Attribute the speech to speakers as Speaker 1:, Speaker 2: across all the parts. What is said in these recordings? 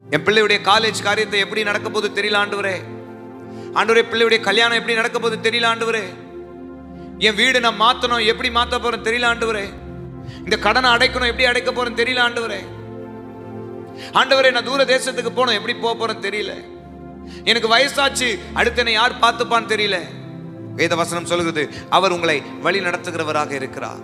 Speaker 1: என் பிள்ளையுடைய காலேஜ் காரியத்தை எப்படி நடக்க போது தெரியல ஆண்டவரே ஆண்டவரே பிள்ளையுடைய கல்யாணம் எப்படி நடக்க போது தெரியல ஆண்டவரே என் வீடு நான் மாத்தணும் எப்படி மாத்த போறேன் தெரியல ஆண்டவரே இந்த கடனை அடைக்கணும் எப்படி அடைக்க போறேன் தெரியல ஆண்டவரே ஆண்டவரே நான் தூர தேசத்துக்கு போனோம் எப்படி போக போறேன் தெரியல எனக்கு வயசாச்சு அடுத்து என்னை யார் பார்த்துப்பான்னு தெரியல வேத வசனம் சொல்கிறது அவர் உங்களை வழி நடத்துகிறவராக இருக்கிறார்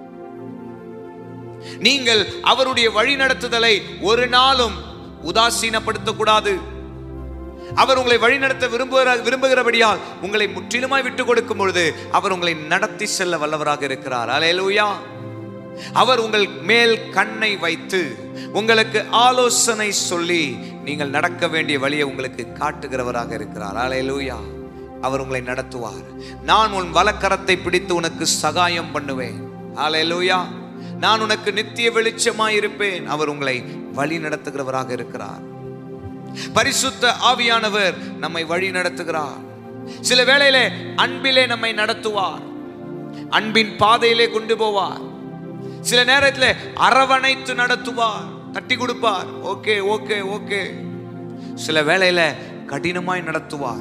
Speaker 1: நீங்கள் அவருடைய வழி நடத்துதலை ஒரு நாளும் உதாசீனப்படுத்தக்கூடாது அவர் உங்களை வழிநடத்த விரும்புகிற விரும்புகிறபடியால் உங்களை முற்றிலுமாய் விட்டு கொடுக்கும் பொழுது அவர் உங்களை நடத்தி செல்ல வல்லவராக இருக்கிறார் அலையலூயா அவர் உங்கள் மேல் கண்ணை வைத்து உங்களுக்கு ஆலோசனை சொல்லி நீங்கள் நடக்க வேண்டிய வழியை உங்களுக்கு காட்டுகிறவராக இருக்கிறார் அலையலூயா அவர் உங்களை நடத்துவார் நான் உன் வலக்கரத்தை பிடித்து உனக்கு சகாயம் பண்ணுவேன் அலையலூயா நான் உனக்கு நித்திய வெளிச்சமாய் இருப்பேன் அவர் உங்களை வழி நடத்துகிறவராக இருக்கிறார் பரிசுத்த ஆவியானவர் நம்மை வழி நடத்துகிறார் சில வேளையிலே அன்பிலே நம்மை நடத்துவார் அன்பின் பாதையிலே கொண்டு போவார் சில நேரத்தில் அரவணைத்து நடத்துவார் தட்டி கொடுப்பார் ஓகே ஓகே ஓகே சில வேளையில கடினமாய் நடத்துவார்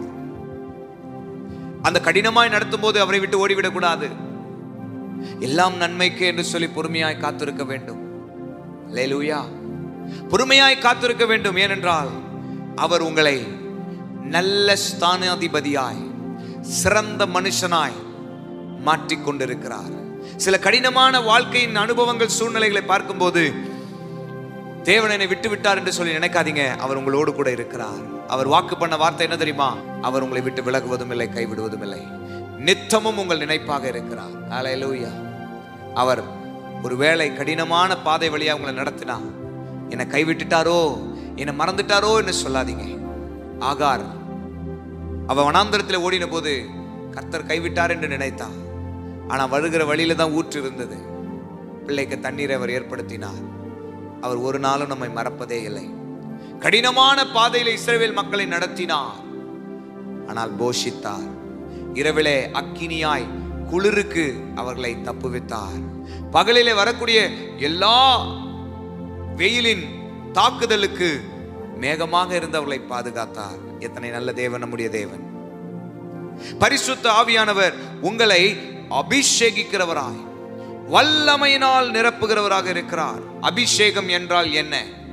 Speaker 1: அந்த கடினமாய் நடத்தும் போது அவரை விட்டு ஓடிவிடக் கூடாது எல்லாம் நன்மைக்கு என்று சொல்லி பொறுமையாய் காத்திருக்க வேண்டும் லேலூயா பொறுமையாய் காத்திருக்க வேண்டும் ஏனென்றால் அவர் உங்களை நல்ல ஸ்தானாதிபதியாய் சிறந்த மனுஷனாய் மாற்றிக் கொண்டிருக்கிறார் சில கடினமான வாழ்க்கையின் அனுபவங்கள் சூழ்நிலைகளை பார்க்கும்போது தேவன் என்னை விட்டு விட்டார் என்று சொல்லி நினைக்காதீங்க அவர் உங்களோடு கூட இருக்கிறார் அவர் வாக்கு பண்ண வார்த்தை என்ன தெரியுமா அவர் உங்களை விட்டு விலகுவதும் இல்லை கைவிடுவதும் இல்லை நித்தமும் உங்கள் நினைப்பாக இருக்கிறார் ஹalleluya அவர் ஒருவேளை கடினமான பாதை வழியா உங்களை நடத்தினா என்னை கைவிட்டுட்டாரோ என்னை மறந்துட்டாரோ என்று சொல்லாதீங்க ஆகார் அவ வனாந்தரத்தில் ஓடின போது கர்த்தர் கைவிட்டார் என்று நினைத்தா ஆனா வருகிற வழியில தான் ஊற்று இருந்தது பிள்ளைக்கு தண்ணீரை அவர் ஏற்படுத்தினார் அவர் ஒரு நாளும் நம்மை மறப்பதே இல்லை கடினமான பாதையில இஸ்ரவேல் மக்களை நடத்தினார் ஆனால் போஷித்தார் இரவிலே அக்கினியாய் குளிருக்கு அவர்களை தப்புவித்தார் பகலிலே வரக்கூடிய எல்லா வெயிலின் தாக்குதலுக்கு மேகமாக இருந்தவர்களை பாதுகாத்தார் எத்தனை நல்ல தேவன் நம்முடைய தேவன் பரிசுத்த ஆவியானவர் உங்களை அபிஷேகிக்கிறவராய் வல்லமையினால் நிரப்புகிறவராக இருக்கிறார் அபிஷேகம் என்றால் என்ன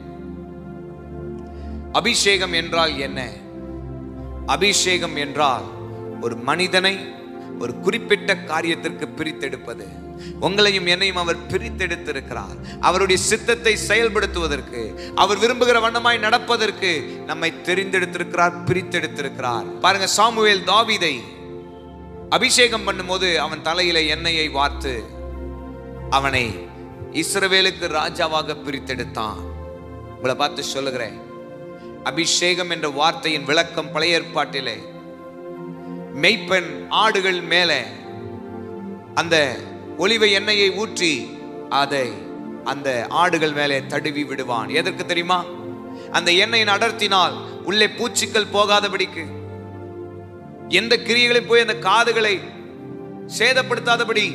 Speaker 1: அபிஷேகம் என்றால் என்ன அபிஷேகம் என்றால் ஒரு மனிதனை ஒரு குறிப்பிட்ட காரியத்திற்கு பிரித்தெடுப்பது உங்களையும் என்னையும் அவர் பிரித்தெடுத்திருக்கிறார் அவருடைய சித்தத்தை செயல்படுத்துவதற்கு அவர் விரும்புகிற வண்ணமாய் நடப்பதற்கு நம்மை தெரிந்தெடுத்திருக்கிறார் பிரித்தெடுத்திருக்கிறார் பாருங்க சாமுவேல் தாவீதை அபிஷேகம் பண்ணும்போது அவன் தலையில எண்ணெயை வார்த்து அவனை இஸ்ரவேலுக்கு ராஜாவாக பிரித்தெடுத்தான் உங்களை பார்த்து சொல்லுகிறேன் அபிஷேகம் என்ற வார்த்தையின் விளக்கம் பழைய ஏற்பாட்டிலே மெய்ப்பெண் ஆடுகள் மேலே அந்த ஒலிவ எண்ணெயை ஊற்றி அதை அந்த ஆடுகள் மேலே தடுவி விடுவான் எதற்கு தெரியுமா அந்த எண்ணெயை அடர்த்தினால் உள்ளே பூச்சிக்கள் போகாதபடிக்கு எந்த கிரியைகளை போய் அந்த காதுகளை சேதப்படுத்தாதபடி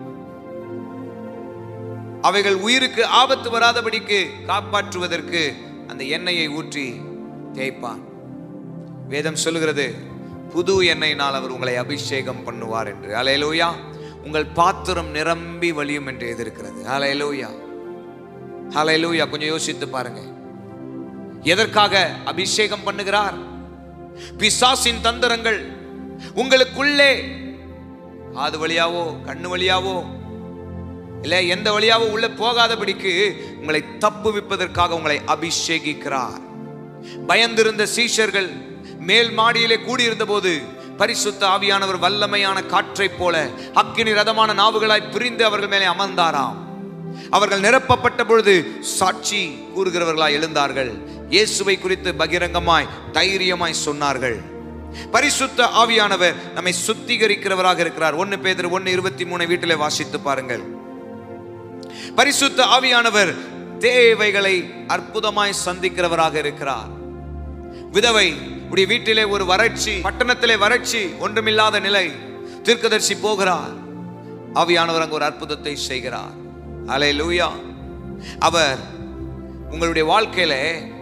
Speaker 1: அவைகள் உயிருக்கு ஆபத்து வராதபடிக்கு காப்பாற்றுவதற்கு அந்த எண்ணெயை ஊற்றி தேய்ப்பான் வேதம் சொல்லுகிறது புது எண்ணெயினால் அவர் உங்களை அபிஷேகம் பண்ணுவார் என்று அலையலூயா உங்கள் பாத்திரம் நிரம்பி வழியும் என்று எதிர்க்கிறது அலையலூயா அலையலூயா கொஞ்சம் யோசித்து பாருங்க எதற்காக அபிஷேகம் பண்ணுகிறார் பிசாசின் தந்திரங்கள் உங்களுக்குள்ளே காது வழியாவோ கண்ணு வழியாவோ இல்ல எந்த வழியாவோ உள்ள போகாதபடிக்கு உங்களை தப்புவிப்பதற்காக உங்களை அபிஷேகிக்கிறார் பயந்திருந்த சீஷர்கள் மேல் மாடியிலே கூடியிருந்த போது பரிசுத்த ஆவியானவர் வல்லமையான காற்றைப் போல அக்கினி ரதமான நாவுகளாய் பிரிந்து அவர்கள் மேலே அமர்ந்தாராம் அவர்கள் நிரப்பப்பட்ட பொழுது சாட்சி கூறுகிறவர்களாய் எழுந்தார்கள் இயேசுவை குறித்து பகிரங்கமாய் தைரியமாய் சொன்னார்கள் பரிசுத்த ஆவியானவர் நம்மை சுத்திகரிக்கிறவராக இருக்கிறார் ஒன்னு பேதர் ஒன்னு இருபத்தி மூணு வீட்டிலே வாசித்து பாருங்கள் பரிசுத்த ஆவியானவர் தேவைகளை அற்புதமாய் சந்திக்கிறவராக இருக்கிறார் விதவை உடைய வீட்டிலே ஒரு வறட்சி பட்டணத்திலே வறட்சி ஒன்றுமில்லாத நிலை தீர்க்கதரிசி போகிறார் ஆவியானவர் அங்கு ஒரு அற்புதத்தை செய்கிறார் அலை லூயா அவர் உங்களுடைய வாழ்க்கையில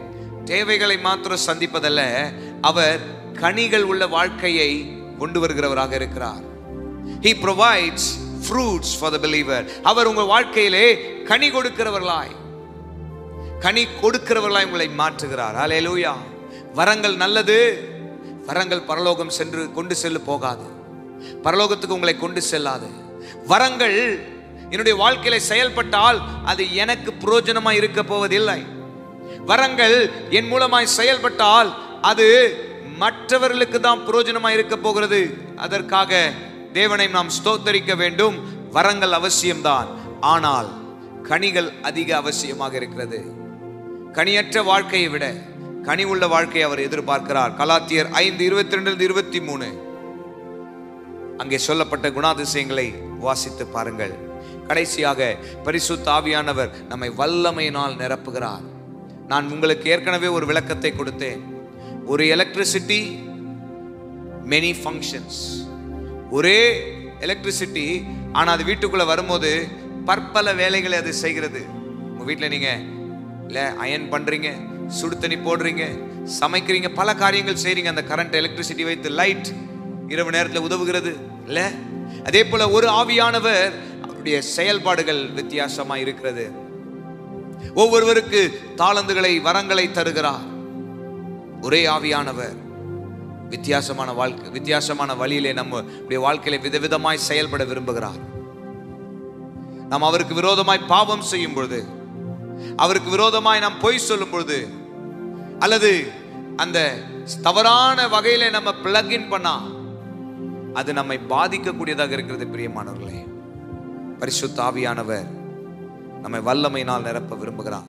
Speaker 1: தேவைகளை மாத்திரம் சந்திப்பதல்ல அவர் கனிகள் உள்ள வாழ்க்கையை கொண்டு வருகிறவராக இருக்கிறார் he provides fruits for the believer அவர் உங்கள் வாழ்க்கையிலே கனி கொடுக்கிறவர்களாய் கனி கொடுக்கிறவர்களாய் உங்களை மாற்றுகிறார் ஹalleluya வரங்கள் நல்லது வரங்கள் பரலோகம் சென்று கொண்டு செல்லு போகாது பரலோகத்துக்கு உங்களை கொண்டு செல்லாது வரங்கள் என்னுடைய வாழ்க்கையில செயல்பட்டால் அது எனக்கு பிரயோஜனமாய் இருக்க போவதில்லை வரங்கள் என் மூலமாய் செயல்பட்டால் அது மற்றவர்களுக்கு தான் பிரயோஜனமாய் இருக்க போகிறது அதற்காக தேவனை நாம் ஸ்தோத்தரிக்க வேண்டும் வரங்கள் அவசியம்தான் ஆனால் கனிகள் அதிக அவசியமாக இருக்கிறது கனியற்ற வாழ்க்கையை விட கனி உள்ள வாழ்க்கையை அவர் எதிர்பார்க்கிறார் கலாத்தியர் ஐந்து இருபத்தி ரெண்டு இருபத்தி மூணு அங்கே சொல்லப்பட்ட குணாதிசயங்களை வாசித்து பாருங்கள் கடைசியாக பரிசுத்த ஆவியானவர் நம்மை வல்லமையினால் நிரப்புகிறார் நான் உங்களுக்கு ஏற்கனவே ஒரு விளக்கத்தை கொடுத்தேன் ஒரு எலக்ட்ரிசிட்டி மெனி ஃபங்க்ஷன்ஸ் ஒரே எலக்ட்ரிசிட்டி ஆனால் அது வீட்டுக்குள்ளே வரும்போது பற்பல வேலைகளை அது செய்கிறது உங்கள் வீட்டில் நீங்கள் இல்லை அயன் பண்ணுறீங்க சுடு தண்ணி போடுறீங்க சமைக்கிறீங்க பல காரியங்கள் செய்கிறீங்க அந்த கரண்ட் எலக்ட்ரிசிட்டி வைத்து லைட் இரவு நேரத்தில் உதவுகிறது இல்லை அதே போல் ஒரு ஆவியானவர் அவருடைய செயல்பாடுகள் வித்தியாசமாக இருக்கிறது ஒவ்வொருவருக்கு தாளந்துகளை வரங்களை தருகிறார் ஒரே ஆவியானவர் வித்தியாசமான வாழ்க்கை வித்தியாசமான வழியிலே நம்ம நம்முடைய வாழ்க்கையில விதவிதமாய் செயல்பட விரும்புகிறார் நாம் அவருக்கு விரோதமாய் பாவம் செய்யும் பொழுது அவருக்கு விரோதமாய் நாம் பொய் சொல்லும் பொழுது அல்லது அந்த தவறான வகையில நம்ம பிளக்இன் பண்ணா அது நம்மை பாதிக்கக்கூடியதாக இருக்கிறது பிரியமானவர்களே பரிசுத்த ஆவியானவர் நம்மை வல்லமையினால் நிரப்ப விரும்புகிறார்